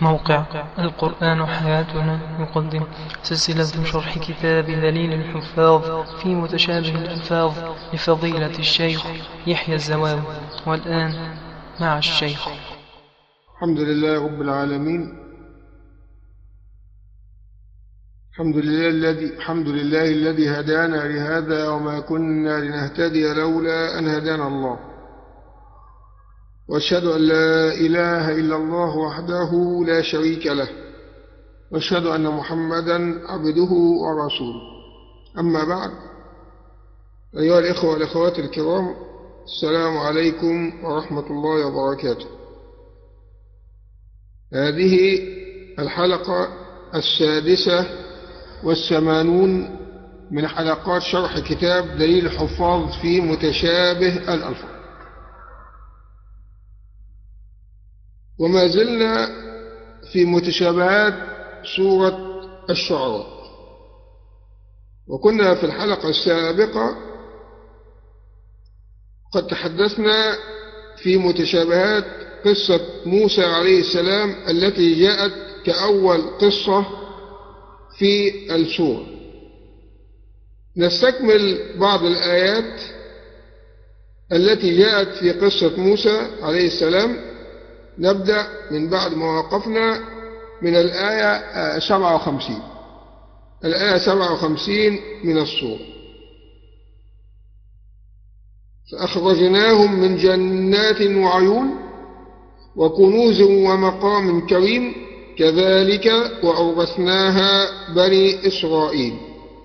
موقع القرآن حياتنا يقدم سلسلة شرح كتاب دليل الحفاظ في متشابه الألفاظ لفضيلة الشيخ يحيى الزواوي والآن مع الشيخ الحمد لله رب العالمين الحمد لله الذي الحمد لله الذي هدانا لهذا وما كنا لنهتدي لولا أن هدانا الله واشهد أن لا إله إلا الله وحده لا شريك له واشهد أن محمدا عبده ورسوله أما بعد أيها الإخوة والأخوات الكرام السلام عليكم ورحمة الله وبركاته هذه الحلقة السادسة والثمانون من حلقات شرح كتاب دليل الحفاظ في متشابه الألفاظ وما زلنا في متشابهات سورة الشعراء وكنا في الحلقة السابقة قد تحدثنا في متشابهات قصة موسى عليه السلام التي جاءت كأول قصة في السورة نستكمل بعض الآيات التي جاءت في قصة موسى عليه السلام نبدأ من بعد ما وقفنا من الآية 57 الآية 57 من السورة فأخرجناهم من جنات وعيون وكنوز ومقام كريم كذلك وأورثناها بني إسرائيل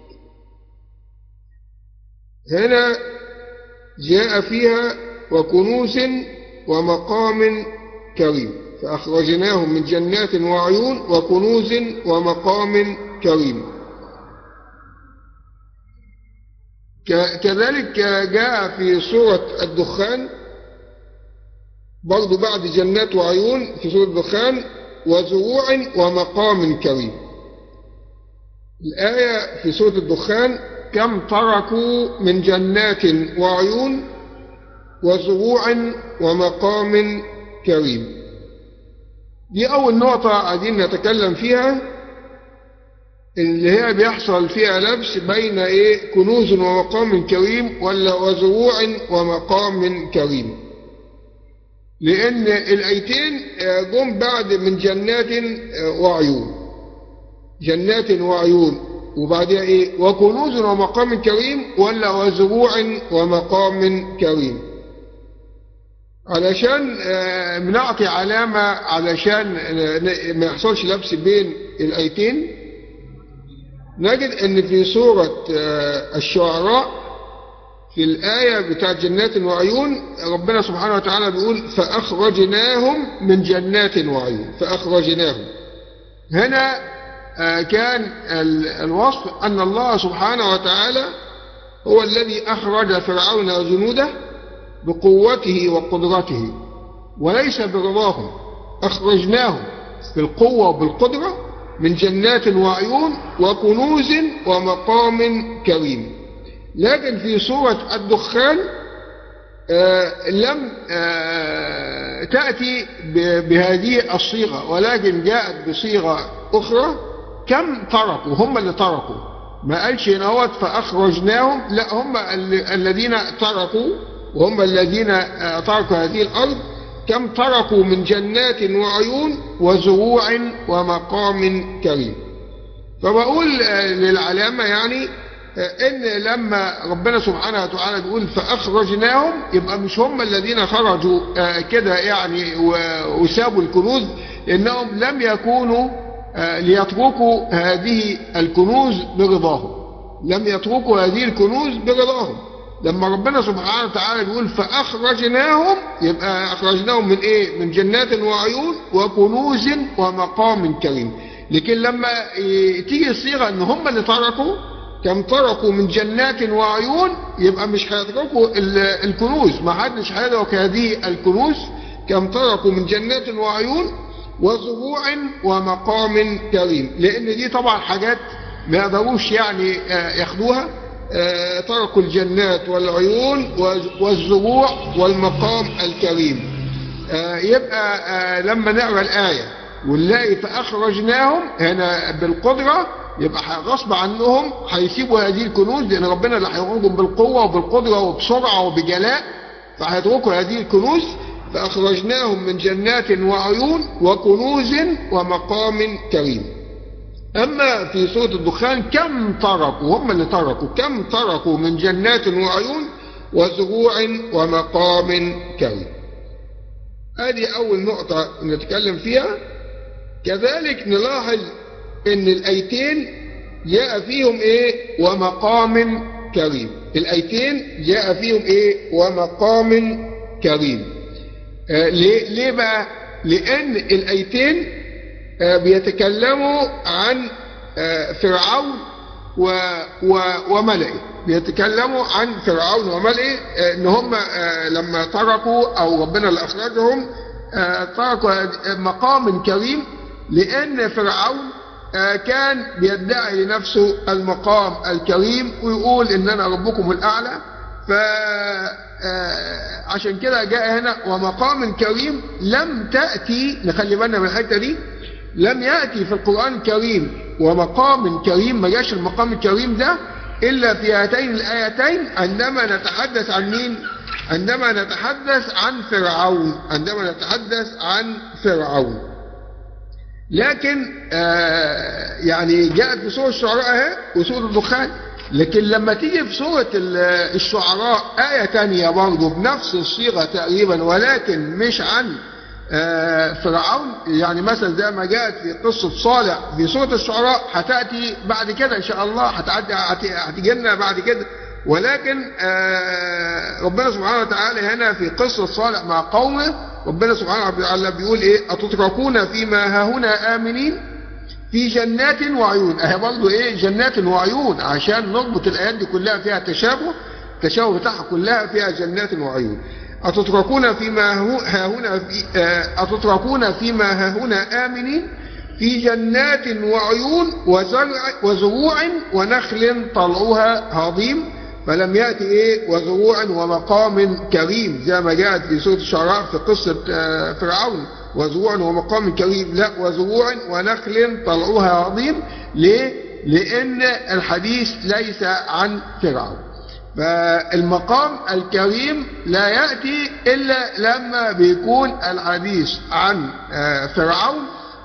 هنا جاء فيها وكنوز ومقام كريم فأخرجناهم من جنات وعيون وكنوز ومقام كريم كذلك جاء في سورة الدخان برضو بعد جنات وعيون في سورة الدخان وزروع ومقام كريم الآية في سورة الدخان كم تركوا من جنات وعيون وزروع ومقام كريم دي أول نقطة عايزين نتكلم فيها اللي هي بيحصل فيها لبس بين إيه كنوز ومقام كريم ولا وزروع ومقام كريم لأن الآيتين جم بعد من جنات وعيون جنات وعيون وبعدها إيه وكنوز ومقام كريم ولا وزروع ومقام كريم علشان بنعطي علامة علشان ما يحصلش لبس بين الآيتين نجد أن في سورة الشعراء في الآية بتاع جنات وعيون ربنا سبحانه وتعالى بيقول فأخرجناهم من جنات وعيون فأخرجناهم هنا كان الوصف أن الله سبحانه وتعالى هو الذي أخرج فرعون وجنوده بقوته وقدرته وليس برضاهم أخرجناهم بالقوة وبالقدرة من جنات وعيون وكنوز ومقام كريم لكن في سورة الدخان آه لم آه تأتي بهذه الصيغة ولكن جاءت بصيغة أخرى كم تركوا هم اللي تركوا ما قالش نوت فأخرجناهم لا هم الذين تركوا وهم الذين تركوا هذه الأرض كم تركوا من جنات وعيون وزروع ومقام كريم فبقول للعلامة يعني ان لما ربنا سبحانه وتعالى بيقول فاخرجناهم يبقى مش هم الذين خرجوا كده يعني وسابوا الكنوز انهم لم يكونوا ليتركوا هذه الكنوز برضاهم لم يتركوا هذه الكنوز برضاهم لما ربنا سبحانه وتعالى بيقول فاخرجناهم يبقى اخرجناهم من ايه من جنات وعيون وكنوز ومقام كريم لكن لما تيجي الصيغه ان هم اللي تركوا كم تركوا من جنات وعيون يبقى مش هيتركوا الكنوز ما حدش هيترك هذه الكنوز كم تركوا من جنات وعيون وزروع ومقام كريم لان دي طبعا حاجات ما يقدروش يعني ياخدوها تركوا الجنات والعيون والزروع والمقام الكريم يبقى لما نقرا الايه ونلاقي فأخرجناهم هنا بالقدرة يبقى غصب عنهم هيسيبوا هذه الكنوز لأن ربنا اللي هيخرجهم بالقوة وبالقدرة وبسرعة وبجلاء فهيتركوا هذه الكنوز فأخرجناهم من جنات وعيون وكنوز ومقام كريم أما في سورة الدخان كم تركوا هم اللي تركوا كم تركوا من جنات وعيون وزروع ومقام كريم هذه أول نقطة نتكلم فيها كذلك نلاحظ ان الايتين جاء فيهم ايه ومقام كريم الايتين جاء فيهم ايه ومقام كريم آه ليه, ليه بقى لان الايتين آه بيتكلموا عن آه فرعون و و وملئه بيتكلموا عن فرعون وملئه ان هم لما تركوا او ربنا اللي اخرجهم تركوا مقام كريم لان فرعون كان بيدعي لنفسه المقام الكريم ويقول ان انا ربكم الاعلى ف عشان كده جاء هنا ومقام كريم لم تأتي نخلي بالنا من الحته دي لم يأتي في القرآن الكريم ومقام كريم ما جاش المقام الكريم ده إلا في هاتين الآيتين عندما نتحدث عن مين عندما نتحدث عن فرعون عندما نتحدث عن فرعون لكن آه يعني جاءت في سورة الشعراء اهي وسورة الدخان لكن لما تيجي في سورة الشعراء آية تانية برضه بنفس الصيغة تقريبا ولكن مش عن آه فرعون يعني مثلا زي ما جاءت في قصة صالح في سورة الشعراء هتأتي بعد كده إن شاء الله هتعدي هتيجي لنا بعد كده ولكن آه ربنا سبحانه وتعالى هنا في قصة صالح مع قومه ربنا سبحانه وتعالى بيقول ايه أتتركون فيما هاهنا آمنين في جنات وعيون اهي برضه ايه جنات وعيون عشان نربط الآيات دي كلها فيها تشابه التشابه بتاعها كلها فيها جنات وعيون أتتركون فيما هاهنا في أتتركون فيما هاهنا آمنين في جنات وعيون وزرع وزروع ونخل طلعها هضيم فلم يأتي إيه وزروع ومقام كريم زي ما جاءت في سورة الشعراء في قصة فرعون وزروع ومقام كريم لا وزروع ونخل طلعها هضيم ليه؟ لأن الحديث ليس عن فرعون فالمقام الكريم لا يأتي إلا لما بيكون الحديث عن فرعون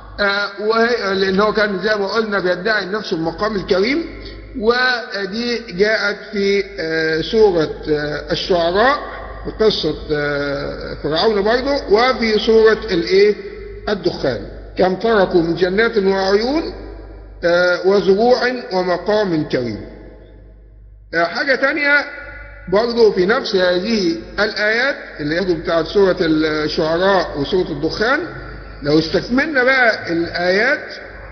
لأنه كان زي ما قلنا بيدعي نفسه المقام الكريم ودي جاءت في سورة الشعراء في قصة فرعون برضه وفي سورة الايه الدخان كم تركوا من جنات وعيون وزروع ومقام كريم حاجة تانية برضه في نفس هذه الآيات اللي هي بتاعت سورة الشعراء وسورة الدخان لو استكملنا بقى الآيات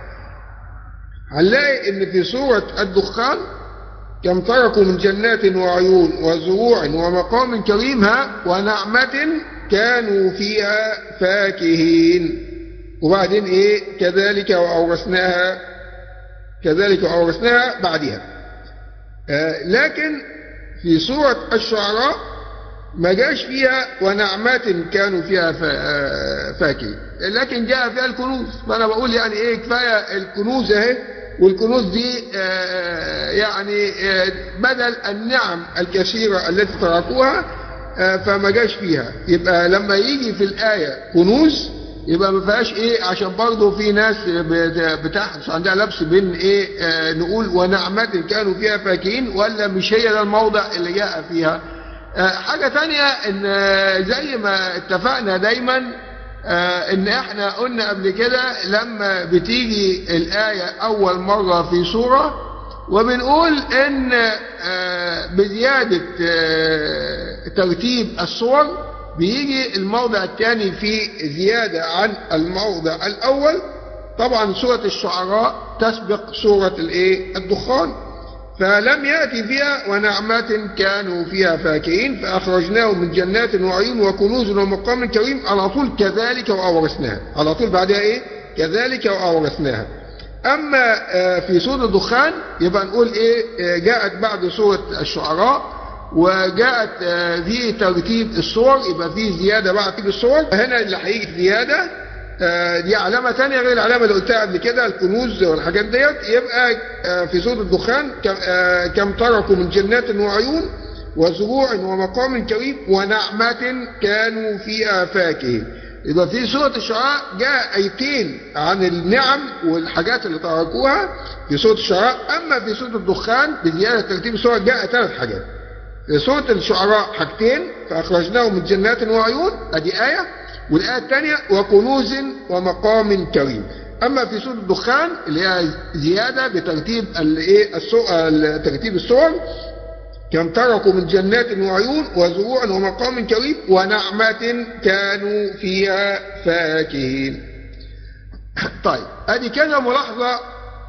هنلاقي إن في سورة الدخان كم تركوا من جنات وعيون وزروع ومقام كريم ها ونعمة كانوا فيها فاكهين وبعدين إيه كذلك وأورثناها كذلك وأورثناها بعدها آه لكن في سورة الشعراء ما جاش فيها ونعمات كانوا فيها فاكهين لكن جاء فيها الكنوز فأنا بقول يعني إيه كفاية الكنوز أهي والكنوز دي آه يعني آه بدل النعم الكثيرة التي تركوها فما جاش فيها يبقى لما يجي في الآية كنوز يبقى ما فيهاش ايه عشان برضه في ناس بتحدث عندها لبس بين ايه آه نقول ونعمات كانوا فيها فاكهين ولا مش هي ده الموضع اللي جاء فيها آه حاجة تانية ان زي ما اتفقنا دايما آه ان احنا قلنا قبل كده لما بتيجي الآية اول مرة في سورة وبنقول ان بزيادة ترتيب الصور بيجي الموضع الثاني في زيادة عن الموضع الأول طبعا سورة الشعراء تسبق سورة الايه الدخان فلم يأتي فيها ونعمات كانوا فيها فاكهين فأخرجناهم من جنات وعيون وكنوز ومقام كريم على طول كذلك وأورثناها على طول بعدها إيه كذلك وأورثناها أما في سورة الدخان يبقى نقول إيه جاءت بعد سورة الشعراء وجاءت في ترتيب الصور يبقى في زيادة بعد ترتيب الصور هنا اللي هيجي زيادة آه، دي علامة تانية غير العلامة اللي قلتها قبل كده الكنوز والحاجات ديت يبقى آه، في سورة الدخان كم- آه، كم تركوا من جنات وعيون وزروع ومقام كريم ونعمة كانوا فيها فاكهين يبقى في سورة الشعراء جاء آيتين عن النعم والحاجات اللي تركوها في سورة الشعراء أما في سورة الدخان بزيادة ترتيب السورة جاء ثلاث حاجات في سورة الشعراء حاجتين فأخرجناهم من جنات وعيون أدي آية والآية الثانية وكنوز ومقام كريم أما في سورة الدخان اللي هي زيادة بترتيب الإيه السو- ترتيب السور كم تركوا من جنات وعيون وزروع ومقام كريم ونعمة كانوا فيها فاكهين طيب ادي كذا ملاحظة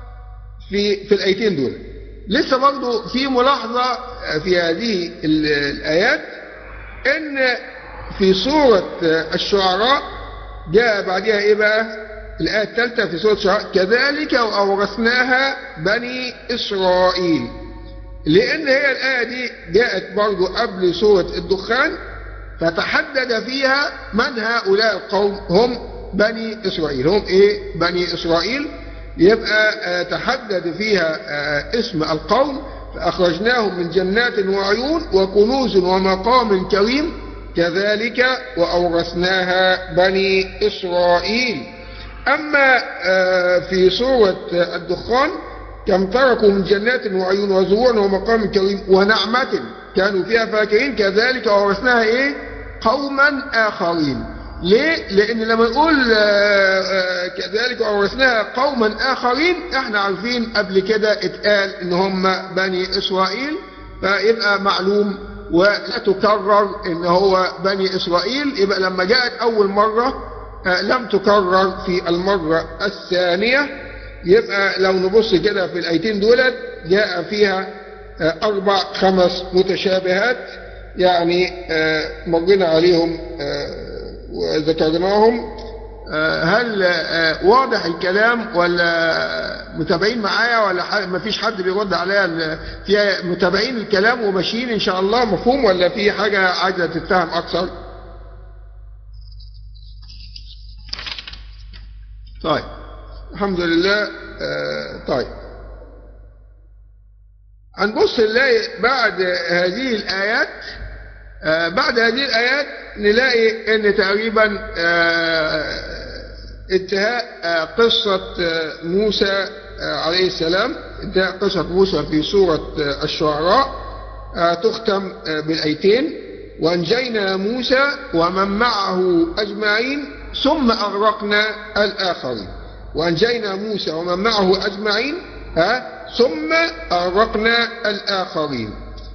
في في الايتين دول لسه برضو في ملاحظة في هذه ال- الآيات ان في سورة الشعراء جاء بعدها ايه بقى الآية الثالثة في سورة الشعراء كذلك وأورثناها بني إسرائيل لأن هي الآية دي جاءت برضو قبل سورة الدخان فتحدد فيها من هؤلاء القوم هم بني إسرائيل هم إيه بني إسرائيل يبقى آه، تحدد فيها آه، اسم القوم فأخرجناهم من جنات وعيون وكنوز ومقام كريم كذلك وأورثناها بني إسرائيل أما آه، في سورة آه، الدخان كم تركوا من جنات وعيون وزروع ومقام كريم ونعمة كانوا فيها فاكهين كذلك وورثناها ايه قوما آخرين ليه؟ لأن لما نقول آه، آه، كذلك وورثناها قوما آخرين احنا عارفين قبل كده اتقال ان هم بني إسرائيل فيبقى معلوم ولا تكرر ان هو بني إسرائيل يبقى لما جاءت أول مرة آه، لم تكرر في المرة الثانية يبقى لو نبص كده في الآيتين دولت جاء فيها آه، أربع خمس متشابهات يعني آه، مرينا عليهم آه، وذكرناهم آه، هل آه، واضح الكلام ولا متابعين معايا ولا ح- مفيش حد بيرد عليا ال- في متابعين الكلام وماشيين ان شاء الله مفهوم ولا في حاجة عايزة تتفهم اكثر طيب الحمد لله آه، طيب هنبص نلاقي بعد هذه الآيات آه، بعد هذه الآيات نلاقي أن تقريبا آه، انتهاء آه، قصة آه، موسى آه، عليه السلام انتهاء قصة موسى في سورة آه، الشعراء آه، تختم آه، بالآيتين وأنجينا موسى ومن معه أجمعين ثم أغرقنا الآخرين وأنجينا موسى ومن معه أجمعين ها ثم أغرقنا الآخرين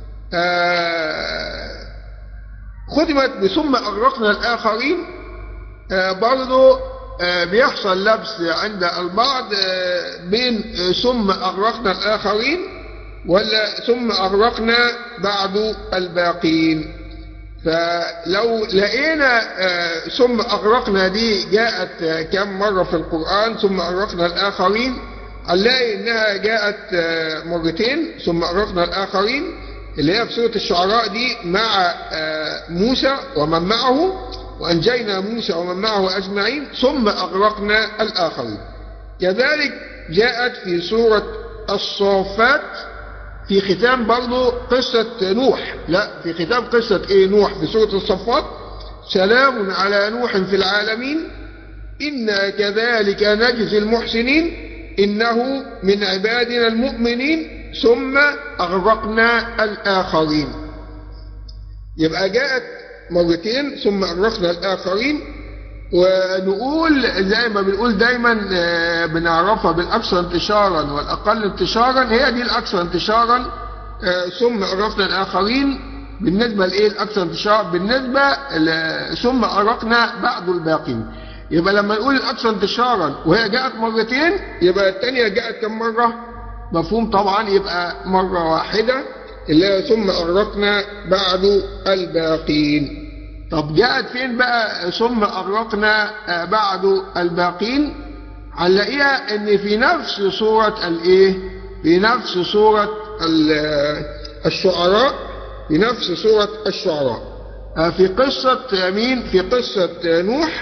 آه ختمت بثم أغرقنا الآخرين آه برضو آه بيحصل لبس عند البعض آه بين آه ثم أغرقنا الآخرين ولا ثم أغرقنا بعد الباقين فلو لقينا آه ثم أغرقنا دي جاءت آه كم مرة في القرآن ثم أغرقنا الآخرين هنلاقي إنها جاءت آه مرتين ثم أغرقنا الآخرين اللي هي في سورة الشعراء دي مع آه موسى ومن معه وأنجينا موسى ومن معه أجمعين ثم أغرقنا الآخرين كذلك جاءت في سورة الصافات في ختام برضه قصة نوح لا في ختام قصة ايه نوح في سورة الصفات سلام على نوح في العالمين إنا كذلك نجزي المحسنين إنه من عبادنا المؤمنين ثم أغرقنا الآخرين يبقى جاءت مرتين ثم أغرقنا الآخرين ونقول زي ما بنقول دايما آه، بنعرفها بالأكثر انتشارا والأقل انتشارا هي دي الأكثر انتشارا آه، ثم أغرقنا الآخرين بالنسبة لإيه الأكثر انتشارا بالنسبة ل- ثم أغرقنا بعد الباقين يبقى لما نقول الأكثر انتشارا وهي جاءت مرتين يبقى الثانية جاءت كم مرة مفهوم طبعا يبقى مرة واحدة اللي هي ثم أغرقنا بعد الباقين طب جاءت فين بقى ثم أغرقنا آه، بعد الباقين هنلاقيها ان في نفس سورة الايه في نفس سورة ال- الشعراء في نفس سورة الشعراء آه، في قصة مين في قصة نوح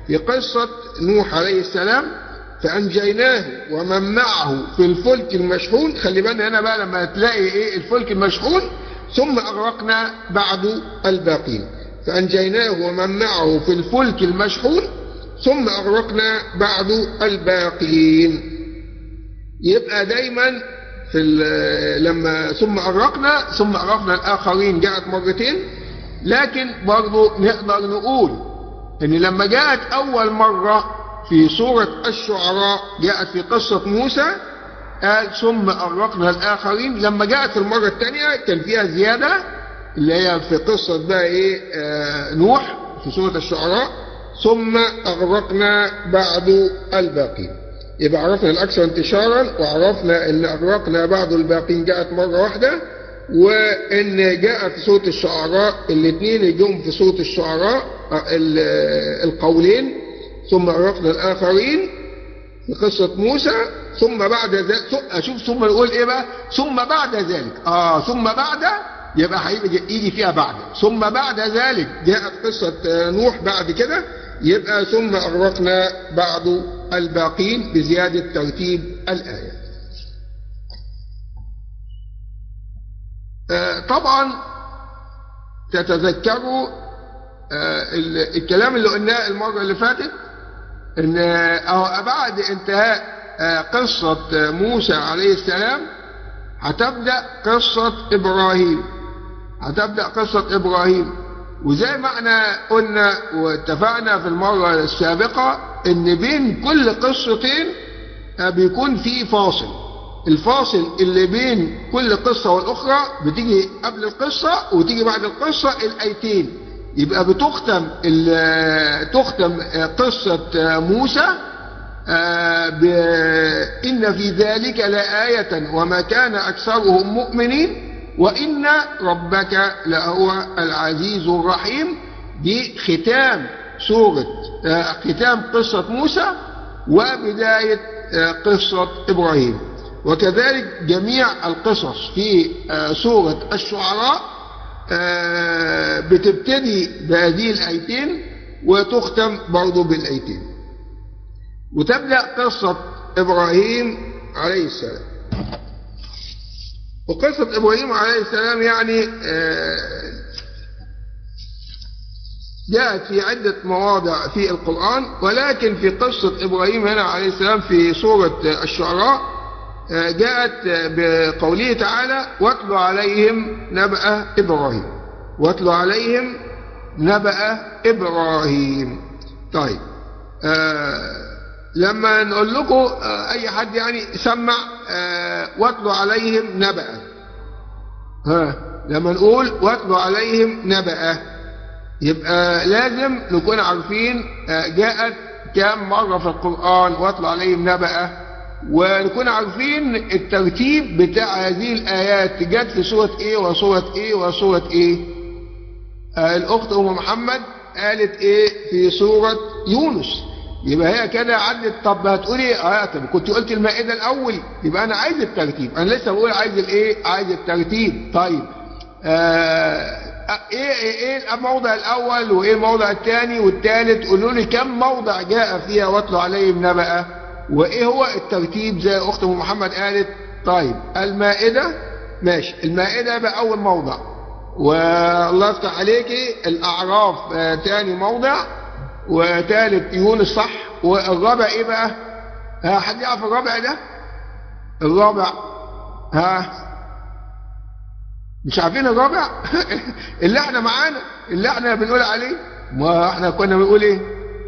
في قصة نوح عليه السلام فأنجيناه ومن معه في الفلك المشحون خلي بالنا هنا بقى لما تلاقي إيه الفلك المشحون ثم أغرقنا بعد الباقين فأنجيناه ومن معه في الفلك المشحون ثم أغرقنا بعد الباقين يبقى دايما في لما ثم أغرقنا ثم أغرقنا الآخرين جاءت مرتين لكن برضو نقدر نقول ان لما جاءت اول مرة في سورة الشعراء جاءت في قصة موسى قال ثم أغرقنا الآخرين لما جاءت المرة الثانية كان فيها زيادة اللي هي في قصة بقى إيه آه نوح في سورة الشعراء ثم أغرقنا بعد الباقين يبقى عرفنا الأكثر انتشارا وعرفنا أن أغرقنا بعد الباقين جاءت مرة واحدة وان جاء في سوره الشعراء الاثنين جم في سوره الشعراء القولين ثم عرفنا الاخرين في قصه موسى ثم بعد ذلك اشوف ثم نقول ايه بقى ثم بعد ذلك اه ثم بعد يبقى هيجي يجي فيها بعد ثم بعد ذلك جاءت قصه نوح بعد كده يبقى ثم اغرقنا بعد الباقين بزياده ترتيب الايه طبعا تتذكروا الكلام اللي قلناه المرة اللي فاتت ان بعد انتهاء قصة موسى عليه السلام هتبدأ قصة ابراهيم هتبدأ قصة ابراهيم وزي ما احنا قلنا واتفقنا في المرة السابقة ان بين كل قصتين بيكون في فاصل الفاصل اللي بين كل قصة والأخرى بتيجي قبل القصة وتيجي بعد القصة الآيتين يبقى بتختم تختم قصة موسى إن في ذلك لآية وما كان أكثرهم مؤمنين وإن ربك لهو العزيز الرحيم دي ختام سورة ختام قصة موسى وبداية قصة إبراهيم وكذلك جميع القصص في سورة الشعراء بتبتدي بهذه الآيتين وتختم برضو بالآيتين وتبدأ قصة إبراهيم عليه السلام وقصة إبراهيم عليه السلام يعني جاءت في عدة مواضع في القرآن ولكن في قصة إبراهيم هنا عليه السلام في سورة الشعراء جاءت بقوله تعالى واتل عليهم نبأ إبراهيم واتل عليهم نبأ إبراهيم طيب آه لما نقول لكم آه أي حد يعني سمع آه واتل عليهم نبأ ها لما نقول واتل عليهم نبأ يبقى لازم نكون عارفين جاءت كم مرة في القرآن واتل عليهم نبأ ونكون عارفين الترتيب بتاع هذه الآيات جت في سورة إيه وسورة إيه وسورة إيه آه الأخت أم محمد قالت إيه في سورة يونس يبقى هي كده عدت طب هتقولي اه طب كنت قلت المائدة الأول يبقى أنا عايز الترتيب أنا لسه بقول عايز الإيه عايز الترتيب طيب آه ايه ايه الموضع الاول وايه الموضع الثاني والثالث قولوا لي كم موضع جاء فيها واتلوا عليهم نبأ وايه هو الترتيب زي اخت ام محمد قالت طيب المائدة ماشي المائدة بقى اول موضع والله يفتح عليكي الاعراف آه تاني موضع وثالث يونس صح والرابع ايه بقى ها حد يعرف الرابع ده الرابع ها مش عارفين الرابع اللي احنا معانا اللي احنا بنقول عليه ما احنا كنا بنقول ايه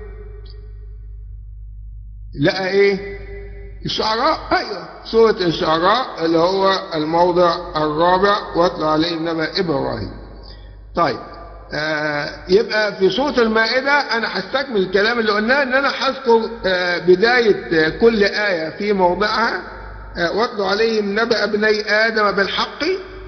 لا ايه الشعراء ايوه سورة الشعراء اللي هو الموضع الرابع واتلو عليهم نبأ ابراهيم طيب آه يبقى في سورة المائدة انا هستكمل الكلام اللي قلناه ان انا هذكر آه بداية آه كل آية في موضعها آه واتلو عليهم نبأ ابني ادم بالحق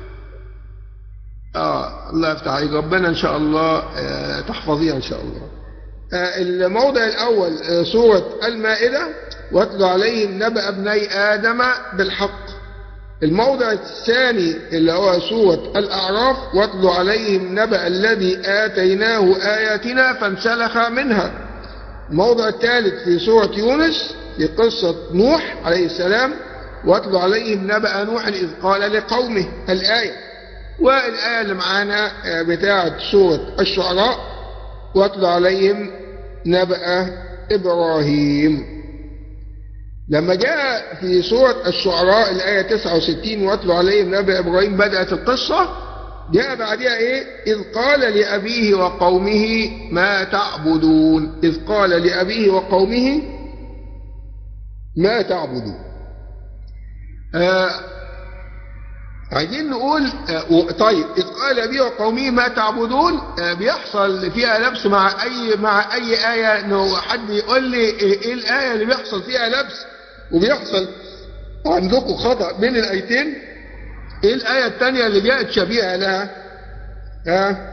آه الله يفتح عليك ربنا إن شاء الله آه تحفظيها إن شاء الله آه الموضع الأول آه سورة المائدة واتل عليهم نبأ ابني آدم بالحق الموضع الثاني اللي هو سورة الأعراف واتل عليهم نبأ الذي آتيناه آياتنا فانسلخ منها الموضع الثالث في سورة يونس في قصة نوح عليه السلام واتلو عليهم نبأ نوح إذ قال لقومه الآية والآية اللي معانا بتاعة سورة الشعراء واتلو عليهم نبأ إبراهيم لما جاء في سورة الشعراء الآية 69 واتلو عليهم نبأ إبراهيم بدأت القصة جاء بعدها إيه إذ قال لأبيه وقومه ما تعبدون إذ قال لأبيه وقومه ما تعبدون آه عايزين نقول آه طيب إذ قال لأبيه وقومه ما تعبدون آه بيحصل فيها لبس مع أي مع أي آية إنه حد يقول لي إيه الآية اللي بيحصل فيها لبس وبيحصل عندكم خطأ بين الآيتين ايه الآية الثانية اللي جاءت شبيهة لها ها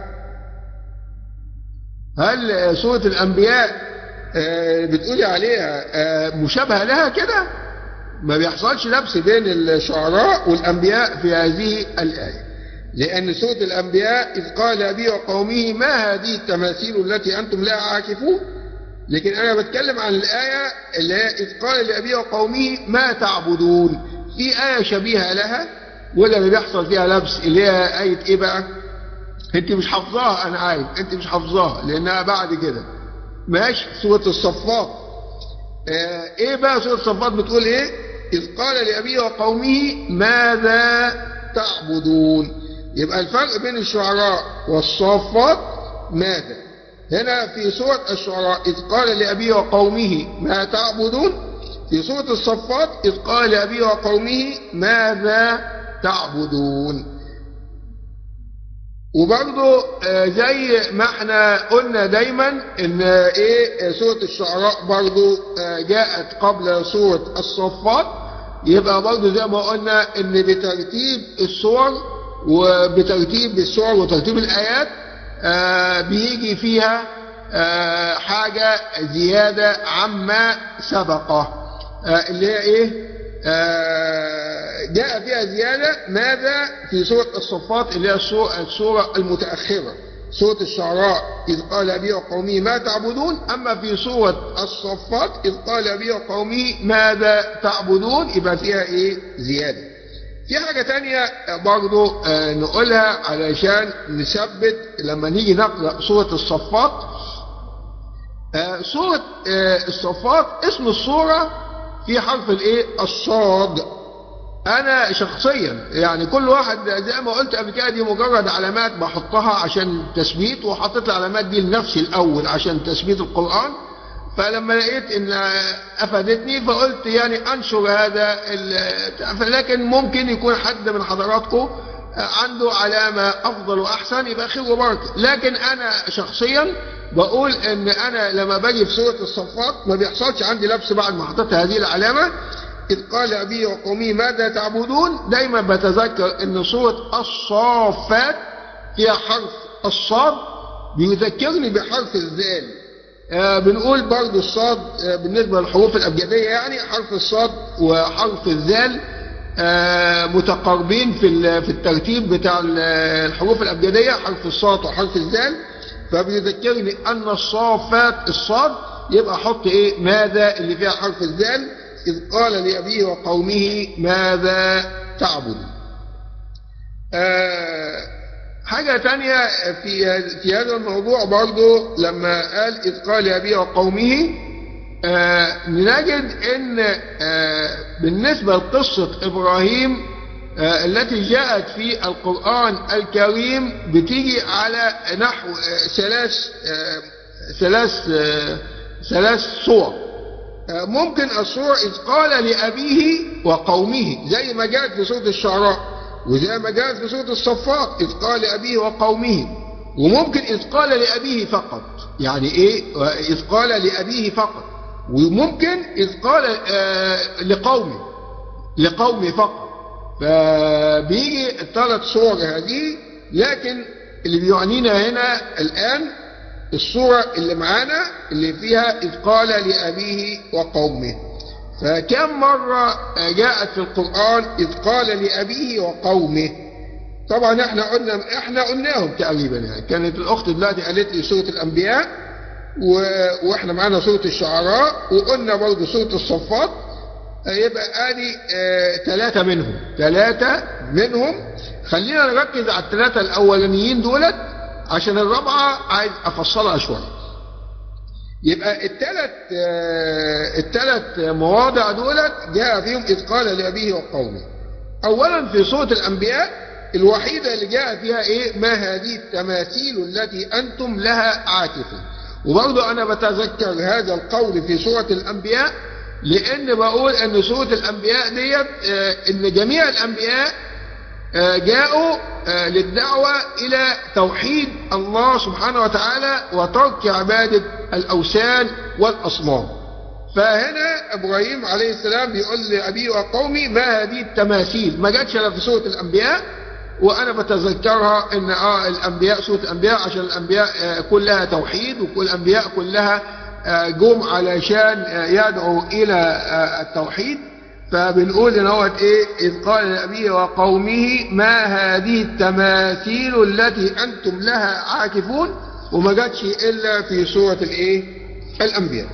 هل سورة الأنبياء بتقولي عليها مشابهة لها كده ما بيحصلش لبس بين الشعراء والأنبياء في هذه الآية لأن سورة الأنبياء إذ قال أبي وقومه ما هذه التماثيل التي أنتم لها عاكفون لكن أنا بتكلم عن الآية اللي هي إذ قال لأبي وقومه ما تعبدون في آية شبيهة لها ولا اللي بيحصل فيها لبس اللي هي آية إيه بقى أنت مش حافظاها أنا عارف أنت مش حافظاها لأنها بعد كده ماشي سورة الصفات آه إيه بقى سورة الصفات بتقول إيه إذ قال لأبيه وقومه ماذا تعبدون يبقى الفرق بين الشعراء والصفات ماذا هنا في سورة الشعراء إذ قال لأبيه وقومه ما تعبدون في سورة الصفات إذ قال لأبيه وقومه ماذا تعبدون وبرضه زي ما احنا قلنا دايما ان ايه سورة الشعراء برضه جاءت قبل سورة الصفات يبقى برضه زي ما قلنا ان بترتيب الصور وبترتيب الصور وترتيب الايات بيجي فيها حاجة زيادة عما سبقه اللي هي ايه جاء فيها زيادة ماذا في سورة الصفات اللي هي السورة المتأخرة سورة الشعراء إذ قال أبي وقومه ما تعبدون أما في سورة الصفات إذ قال أبي وقومه ماذا تعبدون يبقى فيها إيه زيادة في حاجة تانية برضو نقولها علشان نثبت لما نيجي نقرأ سورة الصفات سورة الصفات اسم السورة في حرف الايه الصاد انا شخصيا يعني كل واحد زي ما قلت قبل كده دي مجرد علامات بحطها عشان تثبيت وحطيت العلامات دي لنفسي الاول عشان تثبيت القران فلما لقيت ان افادتني فقلت يعني انشر هذا لكن ممكن يكون حد من حضراتكم عنده علامة أفضل وأحسن يبقى خير وبركة لكن أنا شخصيا بقول إن أنا لما باجي في سورة الصفات ما بيحصلش عندي لبس بعد ما حطيت هذه العلامة إذ قال أبي وقومي ماذا تعبدون دايما بتذكر إن سورة الصافات فيها حرف الصاد بيذكرني بحرف الذال آه بنقول برضو الصاد آه بالنسبة للحروف الأبجدية يعني حرف الصاد وحرف الذال آه متقاربين في في الترتيب بتاع الحروف الأبجدية حرف الصاد وحرف الذال فبيذكرني أن الصافات الصاد يبقى حط إيه ماذا اللي فيها حرف الذال إذ قال لأبيه وقومه ماذا تعبد آه حاجة تانية في في هذا الموضوع برضو لما قال إذ قال لأبيه وقومه آه نجد ان آه بالنسبة لقصة ابراهيم آه التي جاءت في القرآن الكريم بتيجي على نحو ثلاث ثلاث ثلاث صور ممكن الصورة إذ قال لأبيه وقومه زي ما جاءت في سورة الشعراء وزي ما جاءت في سورة الصفات إذ قال لأبيه وقومه وممكن إذ قال لأبيه فقط يعني إيه إذ قال لأبيه فقط وممكن إذ قال آه لقومه لقومه فقط فبيجي الثلاث صور هذه لكن اللي بيعنينا هنا الآن الصورة اللي معانا اللي فيها إذ قال لأبيه وقومه فكم مرة جاءت في القرآن إذ قال لأبيه وقومه طبعا احنا قلنا احنا قلناهم تقريبا يعني كانت الأخت دلوقتي قالت لي سورة الأنبياء و- واحنا معانا سورة الشعراء وقلنا برضه سورة الصفات آه، يبقى ادي ثلاثة منهم ثلاثة منهم خلينا نركز على الثلاثة الاولانيين دولت عشان الرابعة عايز افصلها شوية يبقى الثلاث الثلاث مواضع دولت جاء فيهم اذ قال لابيه وقومه اولا في سوره الانبياء الوحيده اللي جاء فيها ايه ما هذه التماثيل التي انتم لها عاكفون وبرضه انا بتذكر هذا القول في سوره الانبياء لان بقول ان سوره الانبياء ديت آه، ان جميع الانبياء آه، جاءوا آه، للدعوة إلى توحيد الله سبحانه وتعالى وترك عبادة الأوثان والأصنام فهنا إبراهيم عليه السلام بيقول لأبيه وقومي ما هذه التماثيل ما جاتش إلا في سورة الأنبياء وأنا بتذكرها إن آه الأنبياء سورة الأنبياء عشان الأنبياء آه كلها توحيد وكل الأنبياء كلها آه جم علشان آه يدعوا إلى آه التوحيد فبنقول ان هو ايه اذ قال لابيه وقومه ما هذه التماثيل التي انتم لها عاكفون وما جاتش الا في سوره الايه الانبياء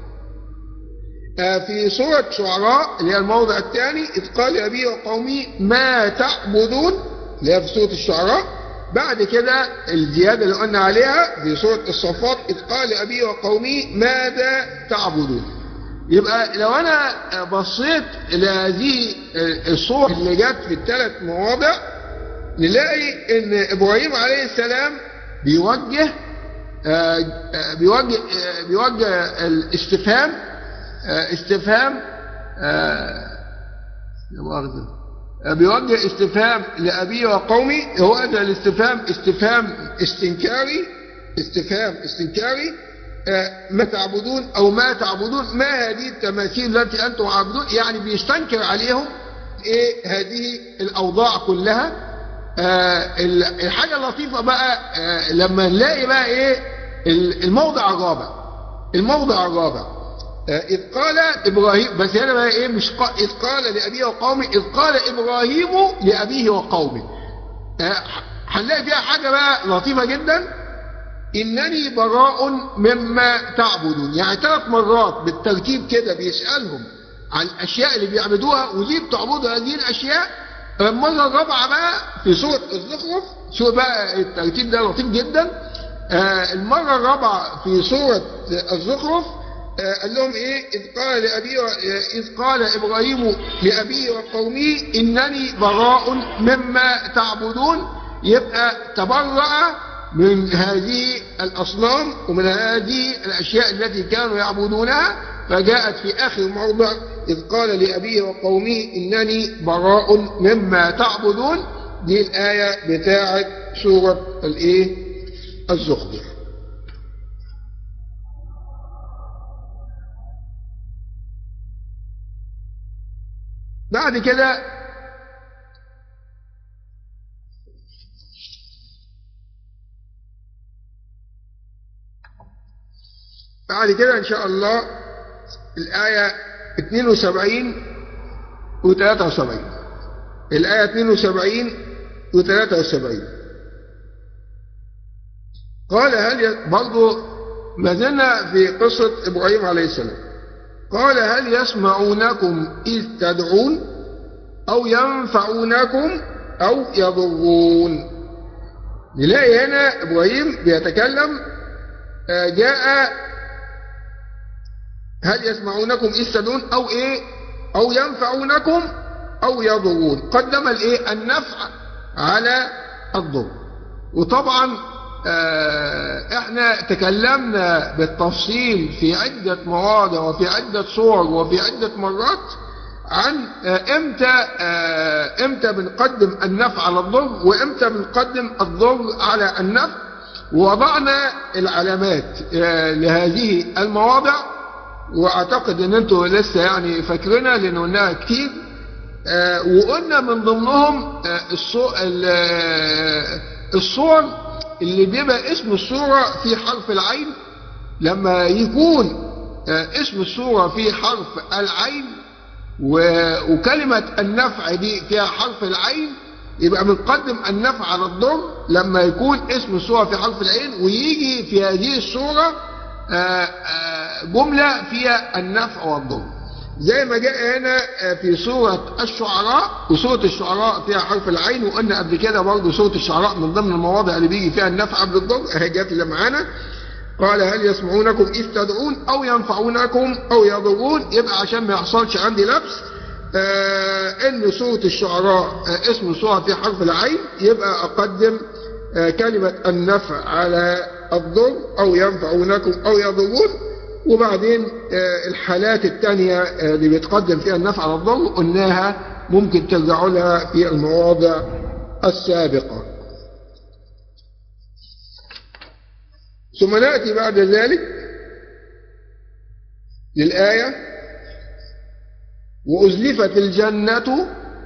آه في سوره شعراء اللي هي الموضع الثاني اذ قال لابيه وقومه ما تعبدون اللي هي في سوره الشعراء بعد كده الزياده اللي قلنا عليها في سوره الصفات اذ قال لابيه وقومه ماذا تعبدون يبقى لو انا بصيت لهذه الصور اللي جت في الثلاث مواضع نلاقي ان ابراهيم عليه السلام بيوجه آه، آه، بيوجه آه، بيوجه الاستفهام آه، استفهام آه، لا مؤاخذة. آه، بيوجه استفهام لأبيه وقومي هو هذا الاستفهام استفهام استنكاري استفهام استنكاري آه، ما تعبدون او ما تعبدون ما هذه التماثيل التي انتم عابدون يعني بيستنكر عليهم ايه هذه الاوضاع كلها آه، ال- الحاجه اللطيفه بقى آه، لما نلاقي بقى ايه ال- الموضع الرابع الموضع الرابع آه، إذ قال إبراهيم بس هنا بقى إيه مش قا... إذ قال لأبيه وقومه إذ قال إبراهيم لأبيه وقومه آه، هنلاقي فيها حاجة بقى لطيفة جدا إنني براء مما تعبدون يعني ثلاث مرات بالترتيب كده بيسألهم عن الأشياء اللي بيعبدوها وليه بتعبدوا هذه الأشياء المرة الرابعة بقى في سورة الزخرف شوف بقى الترتيب ده لطيف جدا آه المرة الرابعة في سورة الزخرف آه قال لهم ايه اذ قال لأبيه آه، اذ قال ابراهيم لأبيه وقومه انني براء مما تعبدون يبقى تبرأ من هذه الأصنام ومن هذه الأشياء التي كانوا يعبدونها فجاءت في آخر موضع إذ قال لأبيه وقومه إنني براء مما تعبدون دي الآية بتاعة سورة الإيه الزخرف بعد كده بعد كده إن شاء الله الآية 72 و 73 الآية 72 و 73 قال هل ي... برضو ما زلنا في قصة إبراهيم عليه السلام قال هل يسمعونكم إذ تدعون أو ينفعونكم أو يضرون نلاقي هنا إبراهيم بيتكلم آه، جاء هل يسمعونكم إذ تدعون أو إيه أو ينفعونكم أو يضرون قدم الإيه النفع على الضر وطبعا آه، احنا تكلمنا بالتفصيل في عدة مواضع وفي عدة صور وفي عدة مرات عن آه، امتى آه، امتى بنقدم النفع على الضر وامتى بنقدم الضر على النفع ووضعنا العلامات آه، لهذه المواضع واعتقد ان انتوا لسه يعني فاكرينها لان قلناها كتير آه، وقلنا من ضمنهم آه، الصو- ال- آه، الصور اللي بيبقى اسم الصورة في حرف العين لما يكون آه، اسم الصورة في حرف العين و- وكلمة النفع دي فيها حرف العين يبقى بنقدم النفع على الضر لما يكون اسم الصورة في حرف العين ويجي في هذه الصورة آه، آه، جملة فيها النفع والضر زي ما جاء هنا آه، في سورة الشعراء وسورة الشعراء فيها حرف العين وقلنا قبل كده برضه سورة الشعراء من ضمن المواضع اللي بيجي فيها النفع قبل الضر اهي جت اللي معانا قال هل يسمعونكم إذ تدعون أو ينفعونكم أو يضرون يبقى عشان ما يحصلش عندي لبس آه إن سورة الشعراء آه اسم سورة في حرف العين يبقى أقدم آه كلمة النفع على الضر أو ينفعونكم أو يضرون وبعدين آه الحالات الثانية آه اللي بيتقدم فيها النفع على الضر قلناها ممكن ترجعوا لها في المواضع السابقة ثم نأتي بعد ذلك للآية وأزلفت الجنة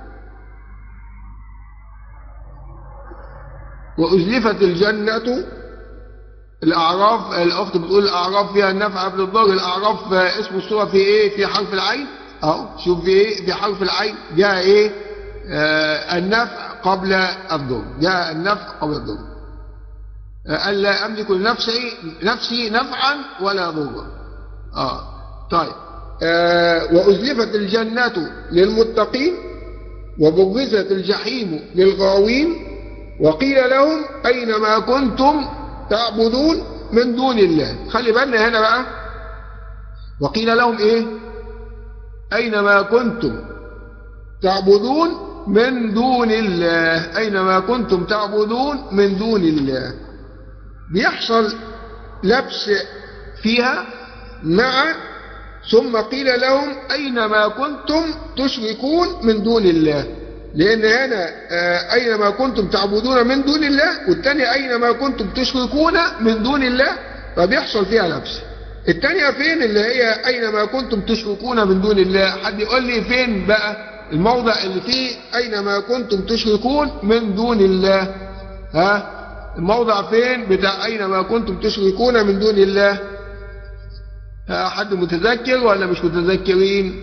وأزلفت الجنة الأعراف الأخت بتقول الأعراف فيها النفع قبل الضر الأعراف اسم السورة في إيه في حرف العين أهو شوف في إيه في حرف العين جاء إيه آه النفع قبل الضر جاء النفع قبل الضر ألا أملك لنفسي نفسي نفعا ولا ضرا آه طيب آه وأزلفت الجنة للمتقين وبرزت الجحيم للغاوين وقيل لهم أين ما كنتم تعبدون من دون الله خلي بالنا هنا بقى وقيل لهم إيه أين ما كنتم تعبدون من دون الله أين ما كنتم تعبدون من دون الله بيحصل لبس فيها مع ثم قيل لهم أين ما كنتم تشركون من دون الله لأن هنا أين ما كنتم تعبدون من دون الله والثانية أين ما كنتم تشركون من دون الله فبيحصل فيها لبس الثانية فين اللي هي أين ما كنتم تشركون من دون الله حد يقول لي فين بقى الموضع اللي فيه أين ما كنتم تشركون من دون الله ها الموضع فين بتاع أين ما كنتم تشركون من دون الله حد متذكر ولا مش متذكرين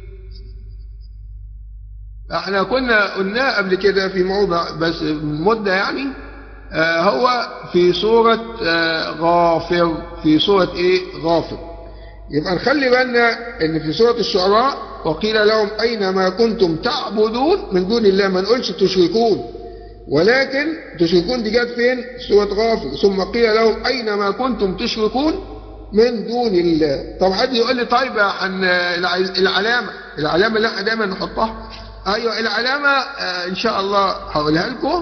احنا كنا قلناه قبل كده في موضع بس مدة يعني آه هو في سورة آه غافر في سورة ايه غافر يبقى نخلي بالنا ان في سورة الشعراء وقيل لهم اين ما كنتم تعبدون من دون الله ما نقولش تشركون ولكن تشركون دي جت فين سورة غافر ثم قيل لهم أين ما كنتم تشركون من دون الله طب حد يقول لي طيب عن العلامة العلامة اللي احنا دايما نحطها ايوه العلامة آه ان شاء الله هقولها لكم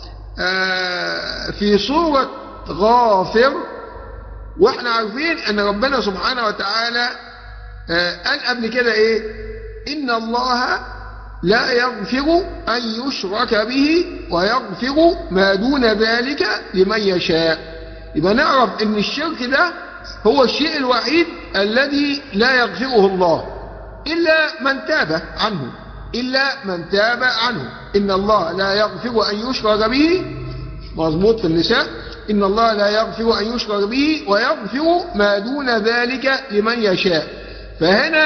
آه في سورة غافر واحنا عارفين ان ربنا سبحانه وتعالى آه قال قبل كده ايه ان الله لا يغفر أن يشرك به ويغفر ما دون ذلك لمن يشاء يبقى نعرف أن الشرك ده هو الشيء الوحيد الذي لا يغفره الله إلا من تاب عنه إلا من تاب عنه إن الله لا يغفر أن يشرك به مضبوط في النساء إن الله لا يغفر أن يشرك به ويغفر ما دون ذلك لمن يشاء فهنا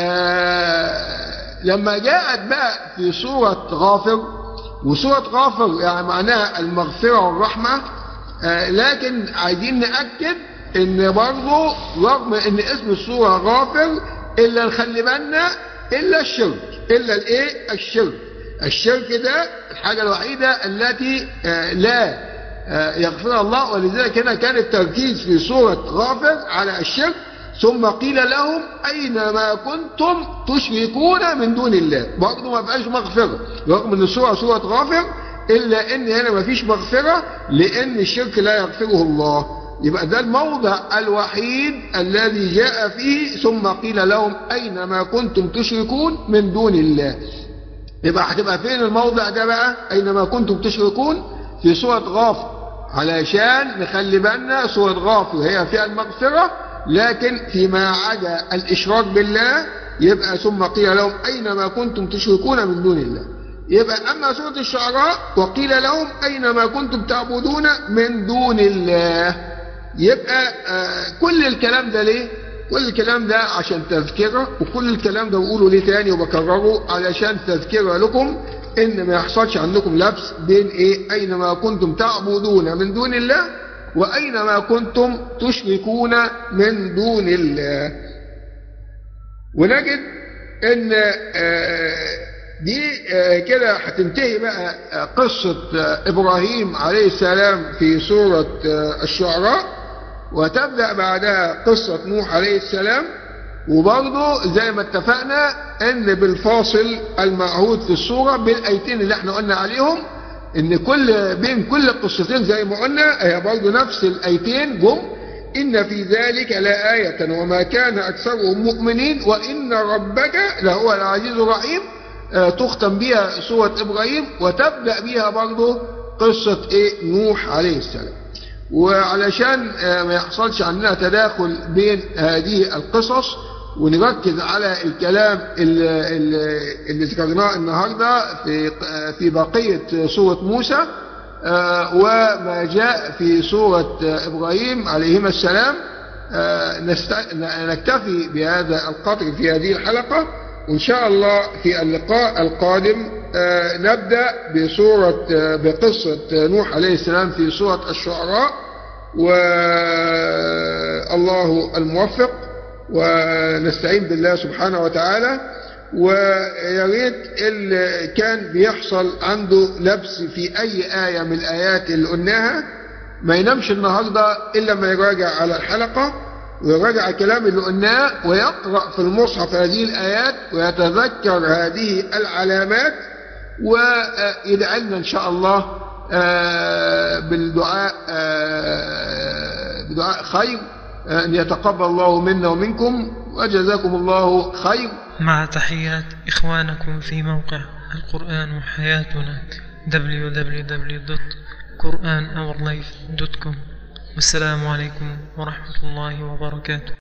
آه لما جاءت بقى في سورة غافر وسورة غافر يعني معناها المغفرة والرحمة آه لكن عايزين نأكد ان برضه رغم ان اسم السورة غافر الا نخلي بالنا الا الشرك الا الايه الشرك الشرك ده الحاجة الوحيدة التي آه لا يغفرها الله ولذلك هنا كان التركيز في سورة غافر على الشرك ثم قيل لهم أين ما كنتم تشركون من دون الله برضه ما بقاش مغفرة رغم أن السورة سورة غافر إلا أن هنا ما فيش مغفرة لأن الشرك لا يغفره الله يبقى ده الموضع الوحيد الذي جاء فيه ثم قيل لهم أين ما كنتم تشركون من دون الله يبقى هتبقى فين الموضع ده بقى أين ما كنتم تشركون في سورة غافر علشان نخلي بالنا سورة غافر هي فيها المغفرة لكن فيما عدا الإشراك بالله يبقى ثم قيل لهم أين ما كنتم تشركون من دون الله يبقى أما سورة الشعراء وقيل لهم أين ما كنتم تعبدون من دون الله يبقى آه كل الكلام ده ليه كل الكلام ده عشان تذكرة وكل الكلام ده بقوله ليه تاني وبكرره علشان تذكرة لكم ان ما يحصلش عندكم لبس بين ايه اين ما كنتم تعبدون من دون الله وأينما كنتم تشركون من دون الله ونجد ان دي كده هتنتهي بقى قصة إبراهيم عليه السلام في سورة الشعراء وتبدأ بعدها قصة نوح عليه السلام وبرضه زي ما اتفقنا ان بالفاصل المعهود في الصورة بالايتين اللي احنا قلنا عليهم ان كل بين كل قصتين زي ما قلنا هي برضه نفس الايتين جم ان في ذلك لآية وما كان اكثرهم مؤمنين وان ربك لهو العزيز الرحيم اه تختم بها سورة ابراهيم وتبدأ بها برضه قصة ايه نوح عليه السلام وعلشان اه ما يحصلش عندنا تداخل بين هذه القصص ونركز على الكلام اللي, اللي ذكرناه النهارده في في بقيه سوره موسى وما جاء في سوره ابراهيم عليهما السلام نكتفي بهذا القدر في هذه الحلقه وان شاء الله في اللقاء القادم نبدا بسوره بقصه نوح عليه السلام في سوره الشعراء والله الموفق ونستعين بالله سبحانه وتعالى ويا ريت اللي كان بيحصل عنده لبس في اي آية من الآيات اللي قلناها ما ينامش النهاردة إلا ما يراجع على الحلقة ويراجع الكلام اللي قلناه ويقرأ في المصحف هذه الآيات ويتذكر هذه العلامات ويدعي لنا إن شاء الله بالدعاء بدعاء خير أن يتقبل الله منا ومنكم وجزاكم الله خير مع تحيات إخوانكم في موقع القرآن حياتنا www.quranourlife.com والسلام عليكم ورحمة الله وبركاته